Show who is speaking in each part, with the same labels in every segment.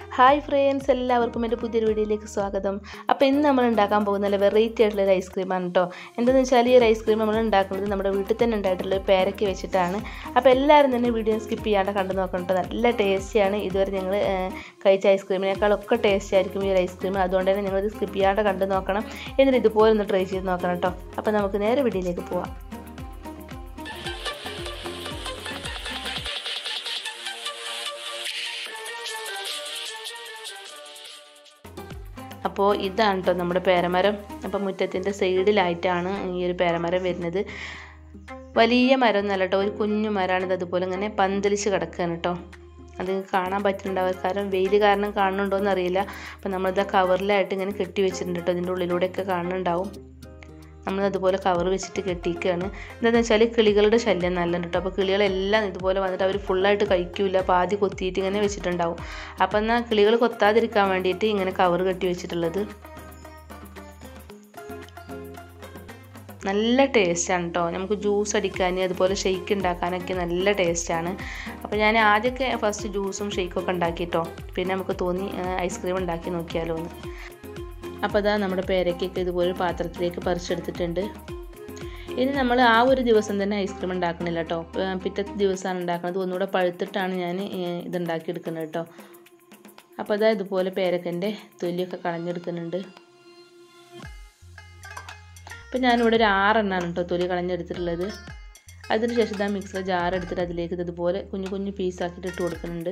Speaker 1: hi friends എല്ലാവർക്കും എൻ്റെ പുതിയൊരു വീഡിയോയിലേക്ക് സ്വാഗതം അപ്പോൾ ഇന്ന് നമ്മൾ ഉണ്ടാക്കാൻ പോകുന്ന നല്ല വെറൈറ്റി ആയിട്ടുള്ള ഒരു ഐസ്ക്രീമാണ് കേട്ടോ എന്താണെന്ന് വെച്ചാൽ ഈ ഒരു ഐസ്ക്രീം നമ്മൾ ഉണ്ടാക്കുന്നത് നമ്മുടെ വീട്ടിൽ തന്നെ ഉണ്ടായിട്ടുള്ള ഒരു പേരയ്ക്ക് വെച്ചിട്ടാണ് അപ്പോൾ എല്ലാവരും തന്നെ വീഡിയോ സ്കിപ്പ് ചെയ്യാണ്ട് കണ്ടു നോക്കണം കേട്ടോ നല്ല ടേസ്റ്റിയാണ് ഇതുവരെ നിങ്ങൾ കഴിച്ച ഐസ്ക്രീമിനേക്കാളൊക്കെ ടേസ്റ്റ് ആയിരിക്കും ഈ ഒരു ഐസ്ക്രീം അതുകൊണ്ട് തന്നെ നിങ്ങളിത് സ്കിപ്പ് ചെയ്യാണ്ട് കണ്ടു നോക്കണം എന്നിട്ട് ഇതുപോലെ ഒന്ന് ട്രൈ ചെയ്ത് നോക്കണം കേട്ടോ അപ്പോൾ നമുക്ക് നേരെ വീഡിയോയിലേക്ക് പോവാം അപ്പോൾ ഇതാണ് കേട്ടോ നമ്മുടെ പേരമരം അപ്പോൾ മുറ്റത്തിൻ്റെ സൈഡിലായിട്ടാണ് ഈ ഒരു പേരമരം വരുന്നത് വലിയ മരം എന്നല്ല കേട്ടോ ഒരു കുഞ്ഞു മരമാണിത് അതുപോലെ ഇങ്ങനെ പന്തലിച്ച് കിടക്കുകയാണ് കേട്ടോ അത് കാണാൻ പറ്റുന്നുണ്ടാവും കാരണം വെയിൽ കാരണം കാണുന്നുണ്ടോ എന്നറിയില്ല അപ്പോൾ നമ്മളിത് കവറിലായിട്ട് ഇങ്ങനെ കെട്ടി വെച്ചിട്ടുണ്ട് കേട്ടോ ഇതിൻ്റെ ഉള്ളിലൂടെയൊക്കെ കാണുന്നുണ്ടാവും നമ്മൾ അതുപോലെ കവർ വെച്ചിട്ട് കെട്ടിക്കുകയാണ് എന്താണെന്ന് വെച്ചാൽ കിളികളുടെ ശല്യം നല്ല കേട്ടോ അപ്പോൾ കിളികളെല്ലാം ഇതുപോലെ വന്നിട്ട് അവർ ഫുള്ളായിട്ട് കഴിക്കില്ല പാതി കൊത്തിയിട്ട് ഇങ്ങനെ വെച്ചിട്ടുണ്ടാവും അപ്പം എന്നാൽ കിളികൾ കൊത്താതിരിക്കാൻ വേണ്ടിയിട്ട് ഇങ്ങനെ കവർ കെട്ടി വെച്ചിട്ടുള്ളത് നല്ല ടേസ്റ്റാണ് കേട്ടോ നമുക്ക് ജ്യൂസ് അടിക്കാൻ അതുപോലെ ഷെയ്ക്ക് ഉണ്ടാക്കാനൊക്കെ നല്ല ടേസ്റ്റാണ് അപ്പോൾ ഞാൻ ആദ്യമൊക്കെ ഫസ്റ്റ് ജ്യൂസും ഷെയ്ക്കൊക്കെ ഉണ്ടാക്കിയിട്ടോ പിന്നെ നമുക്ക് തോന്നി ഐസ്ക്രീം ഉണ്ടാക്കി നോക്കിയാലോ എന്ന് അപ്പോൾ അതാ നമ്മുടെ പേരയ്ക്കൊക്കെ ഇതുപോലെ പാത്രത്തിലേക്ക് പറിച്ചെടുത്തിട്ടുണ്ട് ഇനി നമ്മൾ ആ ഒരു ദിവസം തന്നെ ഐസ്ക്രീം ഉണ്ടാക്കണില്ല കേട്ടോ പിറ്റത്തെ ദിവസമാണ് ഉണ്ടാക്കുന്നത് ഒന്നുകൂടെ പഴുത്തിട്ടാണ് ഞാൻ ഇത് ഉണ്ടാക്കിയെടുക്കുന്നത് കേട്ടോ അപ്പോൾ അതാ ഇതുപോലെ പേരക്കൻ്റെ തൊലിയൊക്കെ കളഞ്ഞെടുക്കുന്നുണ്ട് അപ്പോൾ ഞാനിവിടെ ഒരു ആറെണ്ണമാണ് കേട്ടോ തൊലി കളഞ്ഞെടുത്തിട്ടുള്ളത് അതിനുശേഷം ഇതാ മിക്സർ ജാർ എടുത്തിട്ട് അതിലേക്ക് ഇതുപോലെ കുഞ്ഞു കുഞ്ഞു പീസാക്കിയിട്ട് ഇട്ട് കൊടുക്കുന്നുണ്ട്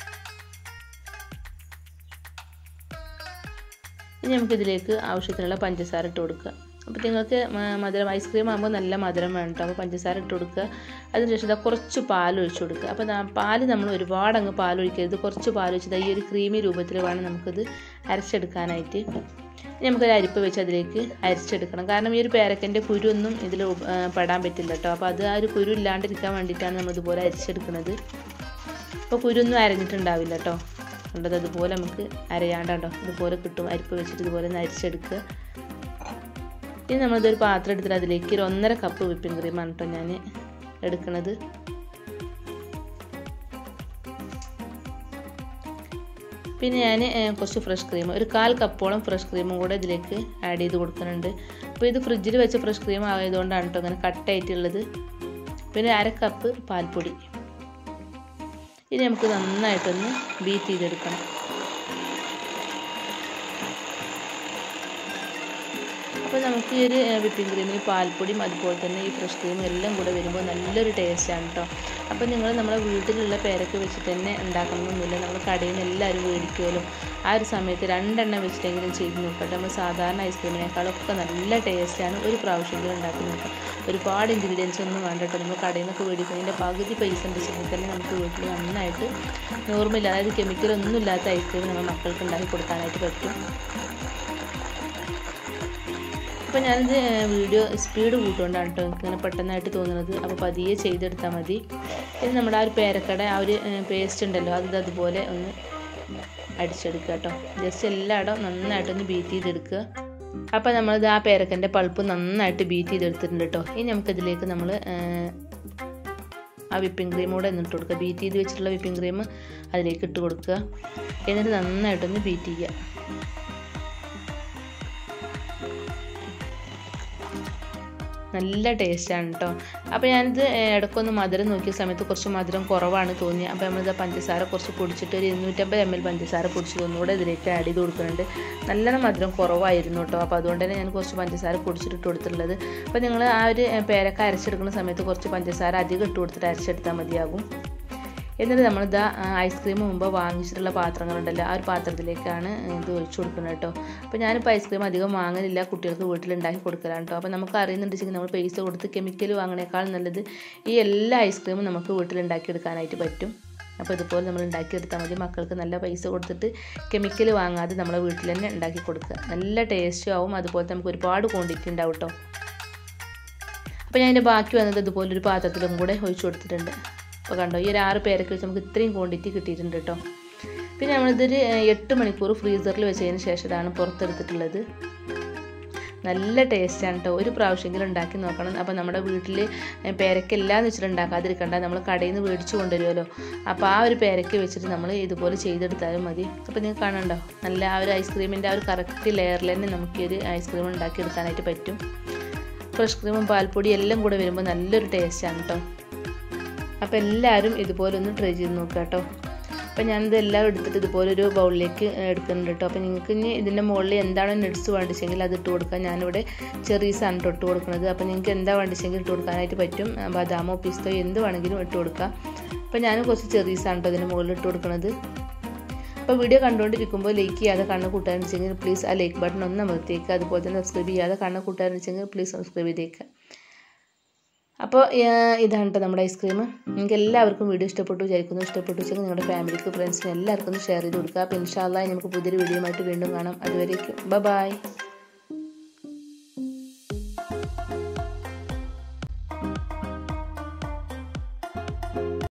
Speaker 1: ഇനി നമുക്കിതിലേക്ക് ആവശ്യത്തിനുള്ള പഞ്ചസാര ഇട്ട് കൊടുക്കുക അപ്പോൾ നിങ്ങൾക്ക് മധുരം ഐസ്ക്രീം ആകുമ്പോൾ നല്ല മധുരം വേണം കേട്ടോ അപ്പോൾ പഞ്ചസാര ഇട്ട് കൊടുക്കുക അതിനുശേഷം ഇതാ കുറച്ച് പാൽ ഒഴിച്ചു കൊടുക്കുക അപ്പോൾ പാൽ നമ്മൾ ഒരുപാട് അങ്ങ് പാൽ ഒഴിക്കരുത് കുറച്ച് പാൽ ഒഴിച്ചത് ഈ ഒരു ക്രീമി രൂപത്തിൽ വേണം നമുക്കിത് അരച്ചെടുക്കാനായിട്ട് നമുക്കൊരു അരിപ്പ് വെച്ച് അതിലേക്ക് അരിച്ചെടുക്കണം കാരണം ഈ ഒരു പേരക്കൻ്റെ കുരുവൊന്നും ഇതിൽ പെടാൻ പറ്റില്ല കേട്ടോ അപ്പോൾ അത് ആ ഒരു കുരു ഇല്ലാണ്ടിരിക്കാൻ വേണ്ടിയിട്ടാണ് നമ്മൾ ഇതുപോലെ അരിച്ചെടുക്കുന്നത് അപ്പോൾ കുരുവൊന്നും അരഞ്ഞിട്ടുണ്ടാവില്ല കേട്ടോ കണ്ടത് അതുപോലെ നമുക്ക് അരയാണ്ടോ ഇതുപോലെ കിട്ടും അരിപ്പ് വെച്ചിട്ട് ഇതുപോലെ ഒന്ന് അരിച്ചെടുക്കുക ഇനി നമ്മളിതൊരു പാത്രം എടുത്തിട്ട് അതിലേക്ക് ഒരു ഒന്നര കപ്പ് വിപ്പിംഗ് ക്രീമാണ് കേട്ടോ ഞാൻ എടുക്കുന്നത് പിന്നെ ഞാൻ കുറച്ച് ഫ്രഷ് ക്രീം ഒരു കാൽ കപ്പോളം ഫ്രഷ് ക്രീമും കൂടെ ഇതിലേക്ക് ആഡ് ചെയ്ത് കൊടുക്കുന്നുണ്ട് അപ്പോൾ ഇത് ഫ്രിഡ്ജിൽ വെച്ച ഫ്രഷ് ക്രീം ആയതുകൊണ്ടാണ് കേട്ടോ അങ്ങനെ കട്ടായിട്ടുള്ളത് പിന്നെ അര കപ്പ് പാൽപ്പൊടി ഇനി നമുക്ക് നന്നായിട്ടൊന്ന് ബീറ്റ് ചെയ്തെടുക്കണം അപ്പോൾ നമുക്ക് ഈ ഒരു വിപ്പിംഗ് ക്രീമിന് പാൽപ്പൊടിയും അതുപോലെ തന്നെ ഈ ഫ്രഷ് ക്രീമും എല്ലാം കൂടെ വരുമ്പോൾ നല്ലൊരു ടേസ്റ്റാണ് കേട്ടോ അപ്പോൾ നിങ്ങൾ നമ്മളെ വീട്ടിലുള്ള പേരൊക്കെ വെച്ചിട്ട് തന്നെ ഉണ്ടാക്കണമെന്നൊന്നുമില്ല നമ്മൾ കടയിൽ നിന്ന് എല്ലാവരും മേടിക്കുമല്ലോ ആ ഒരു സമയത്ത് രണ്ടെണ്ണം വെച്ചിട്ടെങ്കിലും ചെയ്ത് നോക്കട്ടെ നമ്മൾ സാധാരണ ഐസ്ക്രീമിനേക്കാളൊക്കെ നല്ല ടേസ്റ്റാണ് ഒരു പ്രാവശ്യമെങ്കിലും ഉണ്ടാക്കി നോക്കാം ഒരുപാട് ഇൻഗ്രീഡിയൻസ് ഒന്നും വേണ്ട കേട്ടോ നമ്മൾ കടയിൽ നിന്നൊക്കെ മേടിക്കുന്നതിൻ്റെ പകുതി പൈസ ഉണ്ടെങ്കിൽ തന്നെ നമുക്ക് വീട്ടിൽ നന്നായിട്ട് നോർമൽ അതായത് കെമിക്കലൊന്നും ഇല്ലാത്ത ഐസ്ക്രീം നമ്മൾ മക്കൾക്ക് ഉണ്ടാക്കി കൊടുക്കാനായിട്ട് പറ്റും അപ്പോൾ ഞാനിത് വീഡിയോ സ്പീഡ് കൂട്ടുകൊണ്ടാണ് കേട്ടോ ഇങ്ങനെ പെട്ടെന്നായിട്ട് തോന്നുന്നത് അപ്പോൾ പതിയെ ചെയ്തെടുത്താൽ മതി ഇനി നമ്മുടെ ആ ഒരു പേരക്കട ആ ഒരു പേസ്റ്റ് ഉണ്ടല്ലോ അത് അതുപോലെ ഒന്ന് അടിച്ചെടുക്കുക കേട്ടോ ജസ്റ്റ് എല്ലായിടവും നന്നായിട്ടൊന്ന് ബീറ്റ് ചെയ്തെടുക്കുക അപ്പോൾ നമ്മളിത് ആ പേരക്കൻ്റെ പൾപ്പ് നന്നായിട്ട് ബീറ്റ് ചെയ്തെടുത്തിട്ടുണ്ട് കേട്ടോ ഇനി നമുക്കിതിലേക്ക് നമ്മൾ ആ വിപ്പിംഗ് ക്രീം കൂടെ എന്നിട്ട് കൊടുക്കുക ബീറ്റ് ചെയ്ത് വെച്ചിട്ടുള്ള വിപ്പിംഗ് ക്രീം അതിലേക്ക് ഇട്ട് കൊടുക്കുക എന്നിട്ട് നന്നായിട്ടൊന്ന് ബീറ്റ് ചെയ്യുക നല്ല ടേസ്റ്റാണ് കേട്ടോ അപ്പോൾ ഞാനിത് ഇടയ്ക്കൊന്ന് മധുരം നോക്കിയ സമയത്ത് കുറച്ച് മധുരം കുറവാണ് തോന്നി അപ്പോൾ നമ്മളിത് പഞ്ചസാര കുറച്ച് പൊടിച്ചിട്ട് ഒരു ഇരുന്നൂറ്റമ്പത് എം എൽ പഞ്ചസാര പൊടിച്ചിട്ട് ഒന്നുകൂടെ ഇതിലേക്ക് ആഡ് ചെയ്ത് കൊടുക്കുന്നുണ്ട് നല്ലോണം മധുരം കുറവായിരുന്നു കേട്ടോ അപ്പോൾ അതുകൊണ്ട് തന്നെ ഞാൻ കുറച്ച് പഞ്ചസാര പൊടിച്ചിട്ട് ഇട്ട് കൊടുത്തിട്ടുള്ളത് അപ്പോൾ നിങ്ങൾ ആ ഒരു പേരക്ക അരച്ചെടുക്കുന്ന സമയത്ത് കുറച്ച് പഞ്ചസാര അധികം ഇട്ട് കൊടുത്തിട്ട് അരച്ചെടുത്താൽ മതിയാകും എന്നിട്ട് നമ്മളിതാ ഐസ്ക്രീം മുമ്പ് വാങ്ങിച്ചിട്ടുള്ള പാത്രങ്ങളുണ്ടല്ലോ ആ ഒരു പാത്രത്തിലേക്കാണ് ഇത് ഒഴിച്ചു കൊടുക്കുന്നത് കേട്ടോ അപ്പോൾ ഞാനിപ്പോൾ ഐസ്ക്രീം അധികം വാങ്ങലില്ല കുട്ടികൾക്ക് വീട്ടിൽ ഉണ്ടാക്കി കൊടുക്കലാണ് കേട്ടോ അപ്പോൾ നമുക്ക് അറിയുന്നുണ്ടെങ്കിൽ നമ്മൾ പൈസ കൊടുത്ത് കെമിക്കൽ വാങ്ങണേക്കാൾ നല്ലത് ഈ എല്ലാ ഐസ്ക്രീമും നമുക്ക് വീട്ടിൽ ഉണ്ടാക്കിയെടുക്കാനായിട്ട് പറ്റും അപ്പോൾ ഇതുപോലെ നമ്മൾ ഉണ്ടാക്കിയെടുത്താൽ മതി മക്കൾക്ക് നല്ല പൈസ കൊടുത്തിട്ട് കെമിക്കൽ വാങ്ങാതെ നമ്മളെ വീട്ടിൽ തന്നെ ഉണ്ടാക്കി കൊടുക്കുക നല്ല ടേസ്റ്റും ആവും അതുപോലെ നമുക്ക് ഒരുപാട് ക്വാണ്ടിറ്റി ഉണ്ടാവും കേട്ടോ അപ്പോൾ ഞാൻ അതിൻ്റെ ബാക്കി വന്നത് ഇതുപോലെ ഒരു പാത്രത്തിലും കൂടെ ഒഴിച്ചു കൊടുത്തിട്ടുണ്ട് അപ്പോൾ കണ്ടോ ഈ ഒരു ആറ് പേരൊക്കെ വെച്ച് നമുക്ക് ഇത്രയും ക്വാണ്ടിറ്റി കിട്ടിയിട്ടുണ്ട് കേട്ടോ പിന്നെ നമ്മളിതൊരു എട്ട് മണിക്കൂർ ഫ്രീസറിൽ വെച്ചതിന് ശേഷമാണ് പുറത്തെടുത്തിട്ടുള്ളത് നല്ല ടേസ്റ്റാണ് കേട്ടോ ഒരു പ്രാവശ്യമെങ്കിലും ഉണ്ടാക്കി നോക്കണം അപ്പോൾ നമ്മുടെ വീട്ടിൽ പേരക്കെല്ലാം വെച്ചിട്ട് ഉണ്ടാക്കാതിരിക്കണ്ട നമ്മൾ കടയിൽ നിന്ന് മേടിച്ചു കൊണ്ടുവരുമല്ലോ അപ്പോൾ ആ ഒരു പേരയ്ക്ക് വെച്ചിട്ട് നമ്മൾ ഇതുപോലെ ചെയ്തെടുത്താലും മതി അപ്പോൾ നിങ്ങൾക്ക് കാണണ്ടോ നല്ല ആ ഒരു ഐസ്ക്രീമിൻ്റെ ആ ഒരു കറക്റ്റ് ലെയറിൽ തന്നെ നമുക്ക് ഈ ഒരു ഐസ്ക്രീം ഉണ്ടാക്കി എടുക്കാനായിട്ട് പറ്റും ഫ്രഷ് ക്രീമും പാൽപ്പൊടിയും എല്ലാം കൂടെ വരുമ്പോൾ നല്ലൊരു ടേസ്റ്റാണ് കേട്ടോ അപ്പോൾ എല്ലാവരും ഇതുപോലെ ഒന്ന് ട്രൈ ചെയ്ത് നോക്കുക കേട്ടോ അപ്പോൾ ഞാനിത് എല്ലാം എടുത്തിട്ട് ഇതുപോലെ ഒരു ബൗളിലേക്ക് എടുക്കുന്നുണ്ട് കേട്ടോ അപ്പോൾ നിങ്ങൾക്ക് ഇനി ഇതിൻ്റെ മുകളിൽ എന്താണ് നട്സ് വേണ്ടിച്ചെങ്കിൽ അത് ഇട്ട് കൊടുക്കാം ഞാനിവിടെ ചെറീസാണ് ഇട്ട് കൊടുക്കുന്നത് അപ്പോൾ നിങ്ങൾക്ക് എന്താ വേണ്ടിച്ചെങ്കിൽ ഇട്ട് കൊടുക്കാനായിട്ട് പറ്റും ബദാമോ പിസ്തോ എന്ത് വേണമെങ്കിലും ഇട്ട് കൊടുക്കാം അപ്പോൾ ഞാൻ കുറച്ച് ചെറീസാണ് കേട്ടോ ഇതിൻ്റെ മുകളിൽ ഇട്ട് കൊടുക്കുന്നത് അപ്പോൾ വീഡിയോ കണ്ടുകൊണ്ടിരിക്കുമ്പോൾ ലൈക്ക് ചെയ്യാതെ കണ്ണ് കൂട്ടാന്ന് വെച്ചെങ്കിൽ പ്ലീസ് ആ ലൈക്ക് ബട്ടൺ ഒന്ന് അമർത്തിയേക്കുക അതുപോലെ തന്നെ സബ്സ്ക്രൈബ് ചെയ്യാതെ കണ്ണ് കൂട്ടാന്ന് വെച്ചെങ്കിൽ പ്ലീസ് സബ്സ്ക്രൈബ് ചെയ്തേക്കുക അപ്പോൾ ഇതാണ് കേട്ടോ നമ്മുടെ ഐസ്ക്രീം നിങ്ങൾക്ക് എല്ലാവർക്കും വീഡിയോ ഇഷ്ടപ്പെട്ടു വിചാരിക്കുന്നു ഇഷ്ടപ്പെട്ടു വെച്ചെങ്കിൽ നിങ്ങളുടെ ഫാമിലിക്ക് ഫ്രണ്ട്സിന് എല്ലാവർക്കും ഒന്ന് ഷെയർ ചെയ്ത് കൊടുക്കുക അപ്പോൾ ഇൻഷാല്ല നമുക്ക് പുതിയൊരു വീഡിയോ ആയിട്ട് വീണ്ടും കാണാം അതുവരേക്കും ബൈ